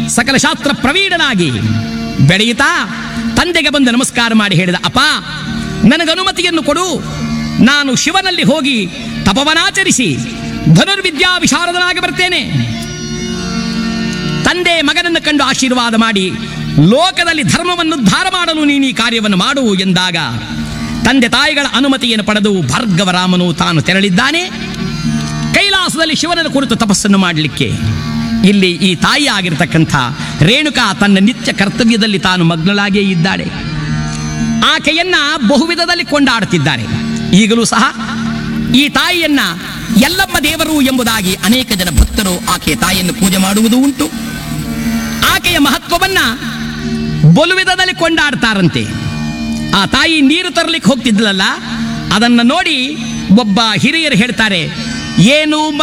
ಸಕಲ ಶಾಸ್ತ್ರ ಪ್ರವೀಣನಾಗಿ ಬೆಳೆಯುತ್ತಾ ತಂದೆಗೆ ಬಂದು ನಮಸ್ಕಾರ ಮಾಡಿ ಹೇಳಿದ ಅಪ್ಪ ನನಗೆ ಅನುಮತಿಯನ್ನು ಕೊಡು ನಾನು ಶಿವನಲ್ಲಿ ಹೋಗಿ ತಪವನಾಚರಿಸಿ ಧನುರ್ವಿದ್ಯಾ ವಿಶಾರದನಾಗಿ ಬರ್ತೇನೆ ತಂದೆ ಮಗನನ್ನು ಕಂಡು ಆಶೀರ್ವಾದ ಮಾಡಿ ಲೋಕದಲ್ಲಿ ಧರ್ಮವನ್ನು ಉದ್ಧಾರ ಮಾಡಲು ನೀನು ಈ ಕಾರ್ಯವನ್ನು ಮಾಡು ಎಂದಾಗ ತಂದೆ ತಾಯಿಗಳ ಅನುಮತಿಯನ್ನು ಪಡೆದು ಭಾರ್ಗವರಾಮನು ತಾನು ತೆರಳಿದ್ದಾನೆ ಕೈಲಾಸದಲ್ಲಿ ಶಿವನನ್ನು ಕುರಿತು ತಪಸ್ಸನ್ನು ಮಾಡಲಿಕ್ಕೆ ಇಲ್ಲಿ ಈ ತಾಯಿ ಆಗಿರತಕ್ಕಂಥ ರೇಣುಕಾ ತನ್ನ ನಿತ್ಯ ಕರ್ತವ್ಯದಲ್ಲಿ ತಾನು ಮಗ್ನಳಾಗಿಯೇ ಇದ್ದಾಳೆ ಆಕೆಯನ್ನ ಬಹುವಿಧದಲ್ಲಿ ಕೊಂಡಾಡುತ್ತಿದ್ದಾರೆ ಈಗಲೂ ಸಹ ಈ ತಾಯಿಯನ್ನ ಎಲ್ಲಮ್ಮ ದೇವರು ಎಂಬುದಾಗಿ ಅನೇಕ ಜನ ಭಕ್ತರು ಆಕೆಯ ತಾಯಿಯನ್ನು ಪೂಜೆ ಮಾಡುವುದು ಉಂಟು ಆಕೆಯ ಮಹತ್ವವನ್ನ ಬಲುವಿಧದಲ್ಲಿ ಕೊಂಡಾಡ್ತಾರಂತೆ ಆ ತಾಯಿ ನೀರು ತರಲಿಕ್ಕೆ ಹೋಗ್ತಿದ್ಲಲ್ಲ ಅದನ್ನ ನೋಡಿ ಒಬ್ಬ ಹಿರಿಯರು ಹೇಳ್ತಾರೆ ಏನು